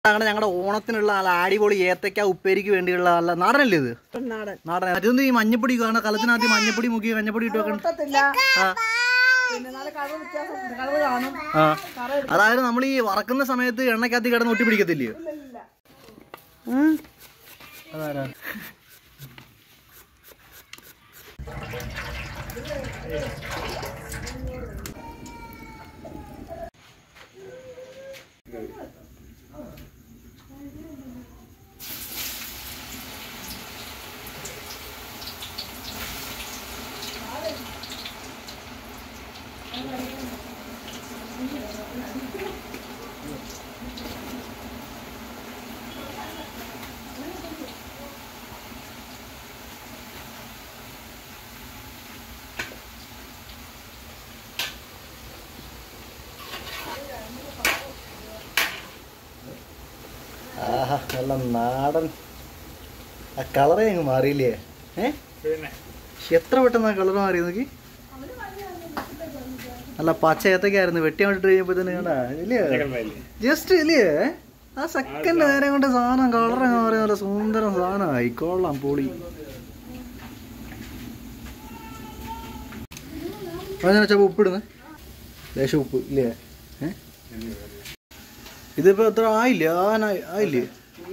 അങ്ങനെ ഞങ്ങളുടെ ഓണത്തിനുള്ള നല്ല അടിപൊളി ഏത്തക്ക ഉപ്പേരിക്ക് വേണ്ടിയുള്ള നല്ല നാടനല്ലേ ഇത് നാടൻ നാടൻ അതൊന്നും ഈ മഞ്ഞപ്പൊടി കാണാൻ കലത്തിനകത്ത് ഈ മഞ്ഞപ്പൊടി മുക്കി മഞ്ഞപ്പൊടി ഇട്ട് വെക്കണം പൊട്ടത്തില്ല ആ പിന്നെ നല്ല കളർ വ്യത്യാസം കളർ കാണും ആ അതായത് നമ്മൾ ഈ വറക്കുന്ന സമയത്ത് എണ്ണക്കകത്ത് കിടന്ന് ഒട്ടി പിടിക്കത്തില്ലയോ അതാരാ ആഹാ നല്ല നാടൻ ആ കളറേ അങ്ങ് മാറിയില്ലേ ഏ ശ്ശെ, എത്ര പെട്ടെന്ന് ആ കളർ മാറി നോക്കി നല്ല പച്ച ഏത്തക്കായിരുന്നു വെട്ടി കണ്ടിട്ട് കഴിഞ്ഞപ്പോ തന്നെ കണ്ടാ ഇല്ലേ ജസ്റ്റ് ഇല്ലേ ആ സെക്കൻഡ് നേരം കൊണ്ട് സാധനം കളർ മാറി നല്ല സുന്ദരം സാധനമായി കൊള്ളാം പൊളി അങ്ങനെ വെച്ചാൽ ഉപ്പിടുന്നത് ലേശം ഉപ്പ് ഇല്ലേ ഏ ഇതിപ്പോ എത്ര ആയില്ലേ ആവാനായി ആയില്ലേ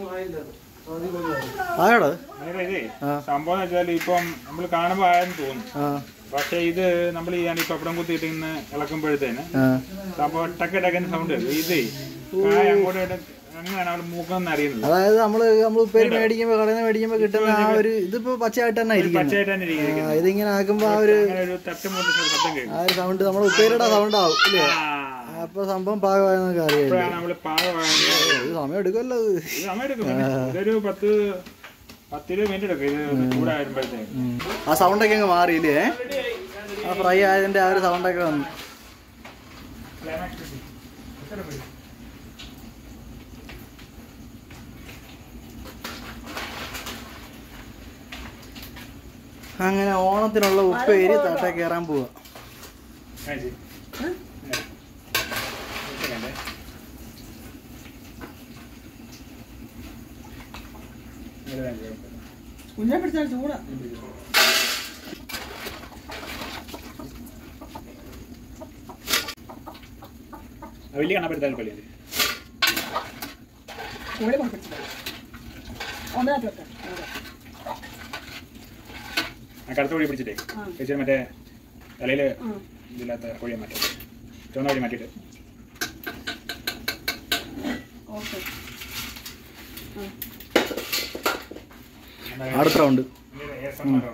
ആയാടാ ഇതേ ആ. സംഭവം എന്ന് വെച്ചാൽ ഇപ്പം നമ്മൾ കാണുമ്പോൾ ആയെന്ന് തോന്നും ആ പക്ഷെ ഇത് നമ്മൾ ഈ ഈ പപ്പടം കുത്തിയിട്ട് ഇങ്ങനെ ഇളക്കുമ്പോഴത്തേന് ആ സംഭവം ടക്ക് ടക്കുന്ന സൗണ്ട് ഇതേ കായ അങ്ങോട്ട് ഇങ്ങോട്ട് അങ്ങനെയാണ് അവിടെ മൂക്കെന്ന് അറിയുന്നത് അതായത് നമ്മള് നമ്മൾ ഉപ്പേരി മേടിക്കുമ്പോ കടയിൽ നിന്ന് മേടിക്കുമ്പോ കിട്ടുന്ന ആ ഒരു ഇതിപ്പോ പച്ചയായിട്ട് തന്നെ ഇരിക്കുന്നു പച്ചയായിട്ട് തന്നെ ഇരിക്കുന്നത് ആ, ഇതിങ്ങനെ ആക്കുമ്പോ ആ ഒരു അങ്ങനെ ഒരു തട്ടുമുട്ട് ശബ്ദം കേൾക്കും ആ ഒരു സൗണ്ട് നമ്മൾ ഉപ്പേരിയുടെ സൗണ്ട് ആവും ഇല്ലേ ആ. അപ്പൊ സംഭവം പാകമായെന്നൊക്കെ അറിയാം ഇപ്പോഴാണ് നമ്മള് പാകമായത് ഇത് സമയം എടുക്കുമല്ലോ ഇത് ഇത് സമയം എടുക്കും പിന്നെ. ഇതൊരു പത്ത് പത്തിരുപത് മിനിറ്റ് എടുക്കും ഇത് ചൂടാകുമ്പോഴത്തേക്ക് ഉം. ആ സൗണ്ടൊക്കെ അങ്ങ് മാറിയില്ലേ ആ ഫ്രൈ ആയതിന്റെ ആ ഒരു സൗണ്ടൊക്കെ വന്നു അങ്ങനെ ഓണത്തിനുള്ള ഉപ്പേരി തട്ട കയറാൻ പോവാ ആ, ശരി. ഉം. ഇത്രയുണ്ടേ. ഇങ്ങനെ തന്നെ കുഴപ്പമില്ല. കുഞ്ഞെ പിടിച്ചാൽ ചൂടാ ആ, വലിയ കണ്ണപ്പെടുത്താൽ കളിയത് കോഴി കൊണ്ടിട്ടില്ല ഒന്നരാട്ട് വെക്കാം ആ കറുത്ത കോഴി പിടിച്ചിട്ടേ ആ. ചേച്ചി മറ്റേ തലയിൽ ആ. ഇതില്ലാത്ത കോഴിയെ മാറ്റാം ചുവന്ന കോഴി മാറ്റിയിട്ട് ഓക്കെ അടുത്ത റൗണ്ട് ഉം.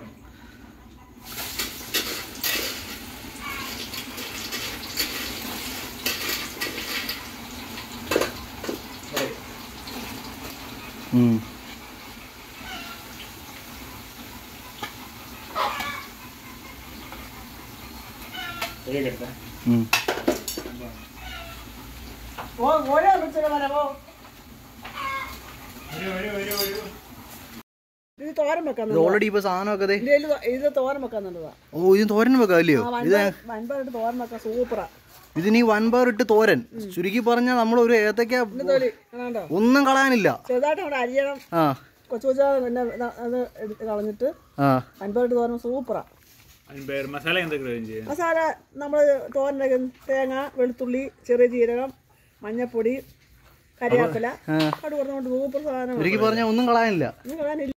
ഉം. കോഴിയൊക്കെ എടുത്തേ ഉം. ഓ കോഴിയെ പിടിച്ചത് വരവോ ഒരു ഒരു ഒരു ഒരു ഇത് തോരൻ വെക്കാൻ ഇത് ഓൾറെഡി ഇപ്പൊ സാധനമൊക്കെ ദേ ഇതിൽ ഇത് തോരൻ വെക്കാൻ നല്ലതാ ഓ ഇത് തോരൻ വെക്കാം അല്ലയോ ആ ഇത് വൻപായിട്ട് തോരൻ വെക്കാൻ സൂപ്പറാ ഇതിന് ഈ വൻപയർ ഇട്ട് തോരൻ ചുരുക്കി പറഞ്ഞാൽ നമ്മൾ ഒരു ഏത്തക്ക ഇതിന്റെ തൊലി കാണാണ്ടോ ഒന്നും കളയാനില്ല ചെറുതായിട്ട് അവിടെ അരിയണം ആ കൊച്ചു കൊച്ചാ പിന്നെ ഇത് അത് എടുത്ത് കളഞ്ഞിട്ട് ആ വൻപായിട്ട് തോരൻ സൂപ്പറാ അതിന് പേര് മസാല എന്തൊക്കെ ചെയ്യാം മസാല നമ്മൾ തോരൻ്റെ തേങ്ങ വെളുത്തുള്ളി ചെറിയ ജീരകം മഞ്ഞപ്പൊടി കരിയാപ്പില ആ. കടുക് പറഞ്ഞുകൊണ്ട് സൂപ്പർ സാധനം ചുരുക്കി പറഞ്ഞാൽ ഒന്നും കളയാനില്ല ഒന്നും കളയാനില്ല